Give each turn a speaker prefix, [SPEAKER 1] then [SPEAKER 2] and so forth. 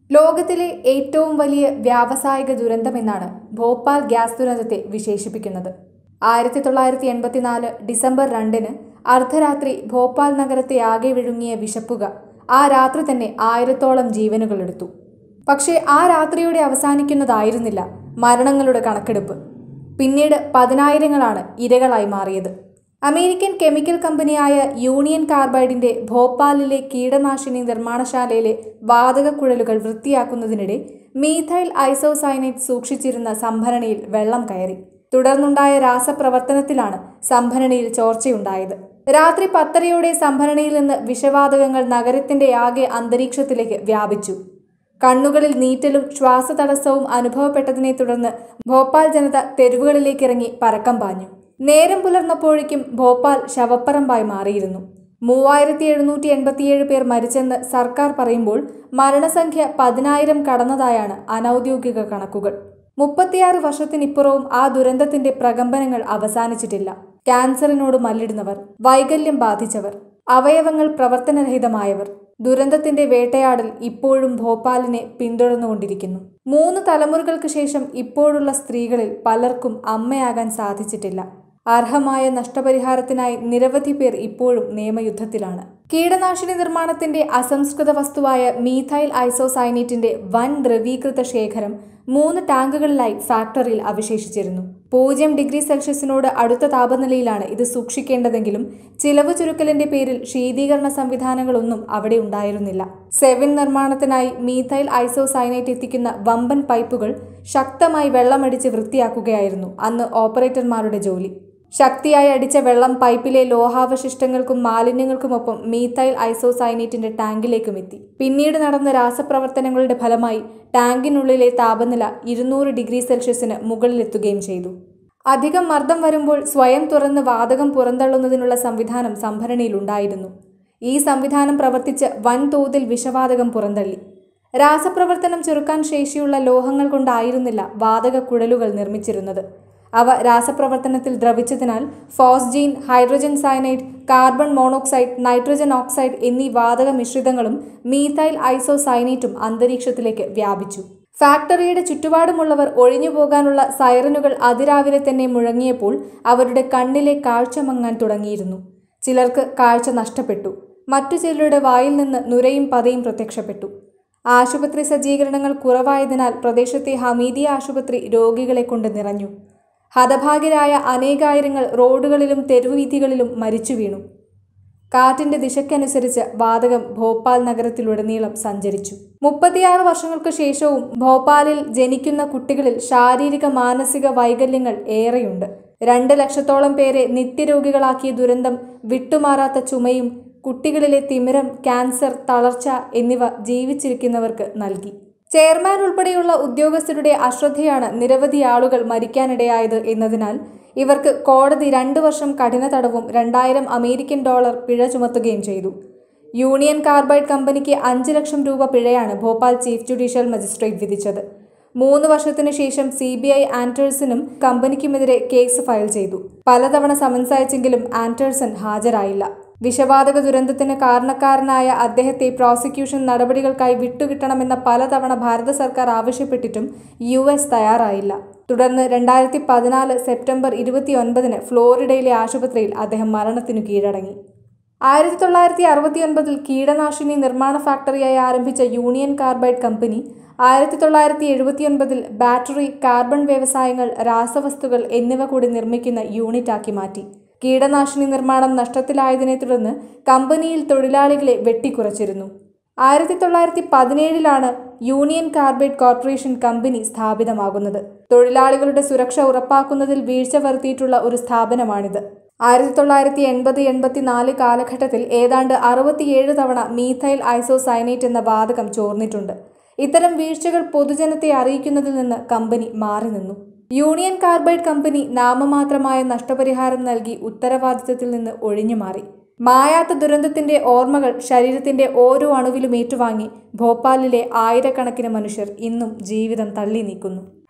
[SPEAKER 1] ലോകത്തിലെ ഏറ്റവും വലിയ വ്യാവസായിക ദുരന്തമെന്നാണ് ഭോപ്പാൽ ഗ്യാസ് ദുരന്തത്തെ വിശേഷിപ്പിക്കുന്നത് ആയിരത്തി തൊള്ളായിരത്തി എൺപത്തിനാല് ഡിസംബർ രണ്ടിന് അർദ്ധരാത്രി ഭോപ്പാൽ നഗരത്തെ ആകെ വിഴുങ്ങിയ വിശപ്പുക ആ രാത്രി തന്നെ ആയിരത്തോളം ജീവനുകൾ എടുത്തു പക്ഷേ ആ രാത്രിയോടെ അവസാനിക്കുന്നതായിരുന്നില്ല മരണങ്ങളുടെ കണക്കെടുപ്പ് പിന്നീട് പതിനായിരങ്ങളാണ് ഇരകളായി മാറിയത് അമേരിക്കൻ കെമിക്കൽ കമ്പനിയായ യൂണിയൻ കാർബൈഡിന്റെ ഭോപ്പാലിലെ കീടനാശിനി നിർമ്മാണശാലയിലെ വാതകക്കുഴലുകൾ വൃത്തിയാക്കുന്നതിനിടെ മീഥൈൽ ഐസോസൈനേറ്റ് സൂക്ഷിച്ചിരുന്ന സംഭരണിയിൽ വെള്ളം കയറി തുടർന്നുണ്ടായ രാസപ്രവർത്തനത്തിലാണ് സംഭരണിയിൽ ചോർച്ചയുണ്ടായത് രാത്രി പത്തരയോടെ സംഭരണിയിൽ നിന്ന് വിഷവാതകങ്ങൾ നഗരത്തിന്റെ ആകെ അന്തരീക്ഷത്തിലേക്ക് വ്യാപിച്ചു കണ്ണുകളിൽ നീറ്റലും ശ്വാസതടസ്സവും അനുഭവപ്പെട്ടതിനെ തുടർന്ന് ഭോപ്പാൽ ജനത തെരുവുകളിലേക്കിറങ്ങി പരക്കം പാഞ്ഞു നേരം പുലർന്നപ്പോഴേക്കും ഭോപ്പാൽ ശവപ്പറമ്പായി മാറിയിരുന്നു മൂവായിരത്തി എഴുന്നൂറ്റി എൺപത്തിയേഴ് പേർ മരിച്ചെന്ന് സർക്കാർ പറയുമ്പോൾ മരണസംഖ്യ പതിനായിരം കടന്നതായാണ് അനൌദ്യോഗിക കണക്കുകൾ മുപ്പത്തിയാറ് വർഷത്തിനിപ്പുറവും ആ ദുരന്തത്തിന്റെ പ്രകമ്പനങ്ങൾ അവസാനിച്ചിട്ടില്ല ക്യാൻസറിനോട് മല്ലിടുന്നവർ വൈകല്യം ബാധിച്ചവർ അവയവങ്ങൾ പ്രവർത്തനരഹിതമായവർ ദുരന്തത്തിന്റെ വേട്ടയാടൽ ഇപ്പോഴും ഭോപ്പാലിനെ പിന്തുടർന്നുകൊണ്ടിരിക്കുന്നു മൂന്ന് തലമുറകൾക്ക് ശേഷം ഇപ്പോഴുള്ള സ്ത്രീകളിൽ പലർക്കും അമ്മയാകാൻ സാധിച്ചിട്ടില്ല അർഹമായ നഷ്ടപരിഹാരത്തിനായി നിരവധി പേർ ഇപ്പോഴും നിയമയുദ്ധത്തിലാണ് കീടനാശിനി നിർമ്മാണത്തിന്റെ അസംസ്കൃത വസ്തുവായ മീഥൈൽ ഐസോസൈനേറ്റിന്റെ വൻ ദ്രവീകൃത ശേഖരം മൂന്ന് ടാങ്കുകളിലായി ഫാക്ടറിയിൽ അവശേഷിച്ചിരുന്നു പൂജ്യം ഡിഗ്രി സെൽഷ്യസിനോട് അടുത്ത താപനിലയിലാണ് ഇത് സൂക്ഷിക്കേണ്ടതെങ്കിലും ചിലവ് ചുരുക്കലിന്റെ പേരിൽ ശീതീകരണ സംവിധാനങ്ങളൊന്നും അവിടെ ഉണ്ടായിരുന്നില്ല സെവിൻ നിർമ്മാണത്തിനായി മീഥൈൽ ഐസോസൈനേറ്റ് എത്തിക്കുന്ന വമ്പൻ പൈപ്പുകൾ ശക്തമായി വെള്ളമടിച്ച് വൃത്തിയാക്കുകയായിരുന്നു അന്ന് ഓപ്പറേറ്റർമാരുടെ ജോലി ശക്തിയായി അടിച്ച വെള്ളം പൈപ്പിലെ ലോഹാവശിഷ്ടങ്ങൾക്കും മാലിന്യങ്ങൾക്കുമൊപ്പം മീഥൈൽ ഐസോസൈനേറ്റിന്റെ ടാങ്കിലേക്കും എത്തി പിന്നീട് നടന്ന രാസപ്രവർത്തനങ്ങളുടെ ഫലമായി ടാങ്കിനുള്ളിലെ താപനില ഇരുന്നൂറ് ഡിഗ്രി സെൽഷ്യസിന് മുകളിലെത്തുകയും ചെയ്തു അധികം മർദ്ദം വരുമ്പോൾ സ്വയം തുറന്ന് വാതകം പുറന്തള്ളുന്നതിനുള്ള സംവിധാനം സംഭരണിയിലുണ്ടായിരുന്നു ഈ സംവിധാനം പ്രവർത്തിച്ച് വൻതോതിൽ വിഷവാതകം പുറന്തള്ളി രാസപ്രവർത്തനം ചെറുക്കാൻ ശേഷിയുള്ള ലോഹങ്ങൾ കൊണ്ടായിരുന്നില്ല വാതക കുഴലുകൾ നിർമ്മിച്ചിരുന്നത് അവ രാസപ്രവർത്തനത്തിൽ ദ്രവിച്ചതിനാൽ phosgene hydrogen cyanide carbon monoxide nitrogen oxide എന്നീ വാതക മിശ്രിതങ്ങളും മീഥൈൽ ഐസോസൈനേറ്റും അന്തരീക്ഷത്തിലേക്ക് വ്യാപിച്ചു ഫാക്ടറിയുടെ ചുറ്റുപാടുമുള്ളവർ ഒഴിഞ്ഞു പോകാനുള്ള സൈറനുകൾ അതിരാവിലെ തന്നെ മുഴങ്ങിയപ്പോൾ അവരുടെ കണ്ണിലെ കാഴ്ച മങ്ങാൻ തുടങ്ങിയിരുന്നു ചിലർക്ക് കാഴ്ച നഷ്ടപ്പെട്ടു മറ്റു ചിലരുടെ വായിൽ നിന്ന് നുരയും പതയും പ്രത്യക്ഷപ്പെട്ടു ആശുപത്രി സജ്ജീകരണങ്ങൾ കുറവായതിനാൽ പ്രദേശത്തെ ഹമീദിയ ആശുപത്രി രോഗികളെ കൊണ്ട് നിറഞ്ഞു ഹതഭാഗ്യരായ അനേകായിരങ്ങൾ റോഡുകളിലും തെരുവുവീഥികളിലും മരിച്ചു വീണു കാറ്റിന്റെ ദിശയ്ക്കനുസരിച്ച് വാതകം ഭോപ്പാൽ നഗരത്തിലുടനീളം സഞ്ചരിച്ചു മുപ്പത്തിയാറ് വർഷങ്ങൾക്ക് ശേഷവും ഭോപ്പാലിൽ ജനിക്കുന്ന കുട്ടികളിൽ ശാരീരിക മാനസിക വൈകല്യങ്ങൾ ഏറെയുണ്ട് രണ്ട് ലക്ഷത്തോളം പേരെ നിത്യരോഗികളാക്കിയ ദുരന്തം വിട്ടുമാറാത്ത ചുമയും കുട്ടികളിലെ തിമിരം ക്യാൻസർ തളർച്ച എന്നിവ ജീവിച്ചിരിക്കുന്നവർക്ക് നൽകി ചെയർമാൻ ഉൾപ്പെടെയുള്ള ഉദ്യോഗസ്ഥരുടെ അശ്രദ്ധയാണ് നിരവധി ആളുകൾ മരിക്കാനിടയായത് എന്നതിനാൽ ഇവർക്ക് കോടതി രണ്ടു വർഷം കഠിന തടവും രണ്ടായിരം അമേരിക്കൻ ഡോളർ പിഴ ചുമത്തുകയും ചെയ്തു യൂണിയൻ കാർബൈഡ് കമ്പനിക്ക് അഞ്ച് ലക്ഷം രൂപ പിഴയാണ് ഭോപ്പാൽ ചീഫ് ജുഡീഷ്യൽ മജിസ്ട്രേറ്റ് വിധിച്ചത് മൂന്ന് വർഷത്തിനു ശേഷം സി ബി ഐ ആൻഡേഴ്സണും കമ്പനിക്കുമെതിരെ കേസ് ഫയൽ ചെയ്തു പലതവണ സമൻസ് അയച്ചെങ്കിലും ആൻഡേഴ്സൺ ഹാജരായില്ല വിഷവാതക ദുരന്തത്തിന് കാരണക്കാരനായ അദ്ദേഹത്തെ പ്രോസിക്യൂഷൻ നടപടികൾക്കായി വിട്ടുകിട്ടണമെന്ന പലതവണ ഭാരത സർക്കാർ ആവശ്യപ്പെട്ടിട്ടും യു എസ് തയ്യാറായില്ല തുടർന്ന് രണ്ടായിരത്തി പതിനാല് സെപ്റ്റംബർ ഇരുപത്തിയൊൻപതിന് ഫ്ലോറിഡയിലെ ആശുപത്രിയിൽ അദ്ദേഹം മരണത്തിനു കീഴടങ്ങി ആയിരത്തി തൊള്ളായിരത്തി അറുപത്തിയൊൻപതിൽ കീടനാശിനി നിർമ്മാണ ഫാക്ടറിയായി ആരംഭിച്ച യൂണിയൻ കാർബൈഡ് കമ്പനി ആയിരത്തി തൊള്ളായിരത്തി എഴുപത്തിയൊൻപതിൽ ബാറ്ററി കാർബൺ വ്യവസായങ്ങൾ രാസവസ്തുക്കൾ എന്നിവ കൂടി നിർമ്മിക്കുന്ന യൂണിറ്റാക്കി മാറ്റി കീടനാശിനി നിർമ്മാണം നഷ്ടത്തിലായതിനെ തുടർന്ന് കമ്പനിയിൽ തൊഴിലാളികളെ വെട്ടിക്കുറച്ചിരുന്നു ആയിരത്തി തൊള്ളായിരത്തി പതിനേഴിലാണ് യൂണിയൻ കാർബൈഡ് കോർപ്പറേഷൻ കമ്പനി സ്ഥാപിതമാകുന്നത് തൊഴിലാളികളുടെ സുരക്ഷ ഉറപ്പാക്കുന്നതിൽ വീഴ്ച വരുത്തിയിട്ടുള്ള ഒരു സ്ഥാപനമാണിത് ആയിരത്തി തൊള്ളായിരത്തി എൺപത് എൺപത്തിനാല് കാലഘട്ടത്തിൽ ഏതാണ്ട് അറുപത്തിയേഴ് തവണ മീഥൈൽ ഐസോസൈനേറ്റ് എന്ന വാതകം ചോർന്നിട്ടുണ്ട് ഇത്തരം വീഴ്ചകൾ പൊതുജനത്തെ അറിയിക്കുന്നതിൽ നിന്ന് കമ്പനി മാറി നിന്നു യൂണിയൻ കാർബൈഡ് കമ്പനി നാമമാത്രമായ നഷ്ടപരിഹാരം നൽകി ഉത്തരവാദിത്തത്തിൽ നിന്ന് ഒഴിഞ്ഞുമാറി മായാത്ത ദുരന്തത്തിന്റെ ഓർമ്മകൾ ശരീരത്തിന്റെ ഓരോ അണുവിലും ഏറ്റുവാങ്ങി ഭോപ്പാലിലെ ആയിരക്കണക്കിന് മനുഷ്യർ ഇന്നും ജീവിതം തള്ളി നീക്കുന്നു